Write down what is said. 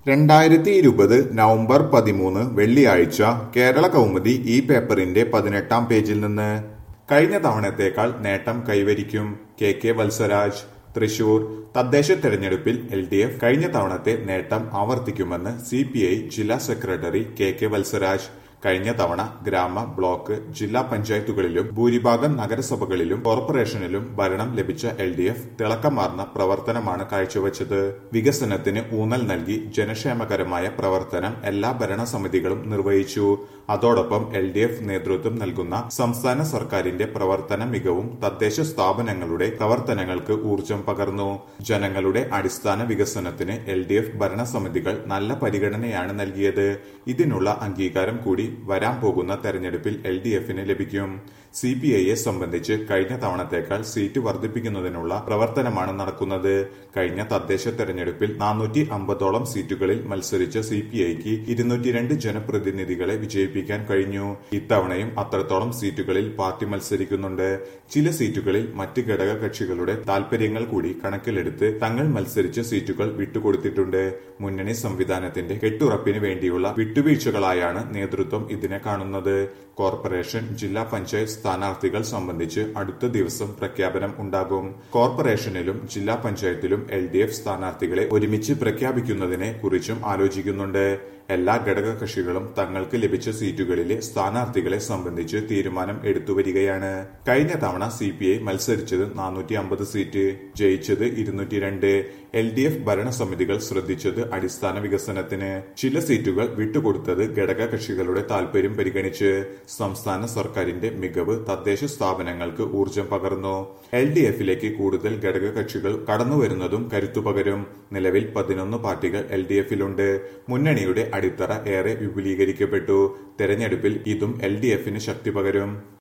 രണ്ടായിരത്തി ഇരുപത് നവംബർ പതിമൂന്ന് വെള്ളിയാഴ്ച കേരള കൗമുദി ഈ പേപ്പറിന്റെ പതിനെട്ടാം പേജിൽ നിന്ന് കഴിഞ്ഞ തവണത്തേക്കാൾ നേട്ടം കൈവരിക്കും കെ കെ വത്സരാജ് തൃശൂർ തദ്ദേശ തെരഞ്ഞെടുപ്പിൽ എൽ ഡി എഫ് കഴിഞ്ഞ തവണത്തെ നേട്ടം ആവർത്തിക്കുമെന്ന് സി പി ഐ ജില്ലാ സെക്രട്ടറി കെ കെ വത്സരാജ് കഴിഞ്ഞ തവണ ഗ്രാമ ബ്ലോക്ക് ജില്ലാ പഞ്ചായത്തുകളിലും ഭൂരിഭാഗം നഗരസഭകളിലും കോർപ്പറേഷനിലും ഭരണം ലഭിച്ച എൽ ഡി എഫ് തിളക്കമാർന്ന പ്രവർത്തനമാണ് കാഴ്ചവെച്ചത് വികസനത്തിന് ഊന്നൽ നൽകി ജനക്ഷേമകരമായ പ്രവർത്തനം എല്ലാ ഭരണസമിതികളും നിർവഹിച്ചു അതോടൊപ്പം എൽ ഡി എഫ് നേതൃത്വം നൽകുന്ന സംസ്ഥാന സർക്കാരിന്റെ പ്രവർത്തന മികവും തദ്ദേശ സ്ഥാപനങ്ങളുടെ പ്രവർത്തനങ്ങൾക്ക് ഊർജം പകർന്നു ജനങ്ങളുടെ അടിസ്ഥാന വികസനത്തിന് എൽ ഡി എഫ് ഭരണസമിതികൾ നല്ല പരിഗണനയാണ് നൽകിയത് ഇതിനുള്ള അംഗീകാരം കൂടി വരാൻ പോകുന്ന തെരഞ്ഞെടുപ്പിൽ എൽ ഡി എഫിന് ലഭിക്കും സി പി ഐയെ സംബന്ധിച്ച് കഴിഞ്ഞ തവണത്തേക്കാൾ സീറ്റ് വർദ്ധിപ്പിക്കുന്നതിനുള്ള പ്രവർത്തനമാണ് നടക്കുന്നത് കഴിഞ്ഞ തദ്ദേശ തെരഞ്ഞെടുപ്പിൽ നാനൂറ്റി അമ്പതോളം സീറ്റുകളിൽ മത്സരിച്ച സി പി ഐക്ക് ഇരുന്നൂറ്റിരണ്ട് ജനപ്രതിനിധികളെ വിജയിപ്പിക്കാൻ കഴിഞ്ഞു ഇത്തവണയും അത്രത്തോളം സീറ്റുകളിൽ പാർട്ടി മത്സരിക്കുന്നുണ്ട് ചില സീറ്റുകളിൽ മറ്റ് ഘടക കക്ഷികളുടെ താൽപര്യങ്ങൾ കൂടി കണക്കിലെടുത്ത് തങ്ങൾ മത്സരിച്ച സീറ്റുകൾ വിട്ടുകൊടുത്തിട്ടുണ്ട് മുന്നണി സംവിധാനത്തിന്റെ കെട്ടുറപ്പിന് വേണ്ടിയുള്ള വിട്ടുവീഴ്ചകളായാണ് നേതൃത്വം ഇതിനെ കാണുന്നത് കോർപ്പറേഷൻ ജില്ലാ പഞ്ചായത്ത് സ്ഥാനാർത്ഥികൾ സംബന്ധിച്ച് അടുത്ത ദിവസം പ്രഖ്യാപനം ഉണ്ടാകും കോർപ്പറേഷനിലും ജില്ലാ പഞ്ചായത്തിലും എൽ ഡി എഫ് സ്ഥാനാർത്ഥികളെ ഒരുമിച്ച് പ്രഖ്യാപിക്കുന്നതിനെ കുറിച്ചും ആലോചിക്കുന്നുണ്ട് എല്ലാ ഘടകകക്ഷികളും തങ്ങൾക്ക് ലഭിച്ച സീറ്റുകളിലെ സ്ഥാനാർത്ഥികളെ സംബന്ധിച്ച് തീരുമാനം എടുത്തുവരികയാണ് കഴിഞ്ഞ തവണ സി പി ഐ മത്സരിച്ചത് നാനൂറ്റി അമ്പത് സീറ്റ് ജയിച്ചത് ഇരുന്നൂറ്റി രണ്ട് എൽ ഡി എഫ് ഭരണസമിതികൾ ശ്രദ്ധിച്ചത് അടിസ്ഥാന വികസനത്തിന് ചില സീറ്റുകൾ വിട്ടുകൊടുത്തത് ഘടകകക്ഷികളുടെ താൽപര്യം പരിഗണിച്ച് സംസ്ഥാന സർക്കാരിന്റെ മികവ് തദ്ദേശ സ്ഥാപനങ്ങൾക്ക് ഊർജം പകർന്നു എൽ ഡി എഫിലേക്ക് കൂടുതൽ ഘടകകക്ഷികൾ കടന്നുവരുന്നതും കരുത്തു പകരും നിലവിൽ പതിനൊന്ന് പാർട്ടികൾ എൽ ഡി എഫിലുണ്ട് മുന്നണിയുടെ അടിത്തറ ഏറെ വിപുലീകരിക്കപ്പെട്ടു തെരഞ്ഞെടുപ്പിൽ ഇതും എൽ ഡി എഫിന് ശക്തി പകരും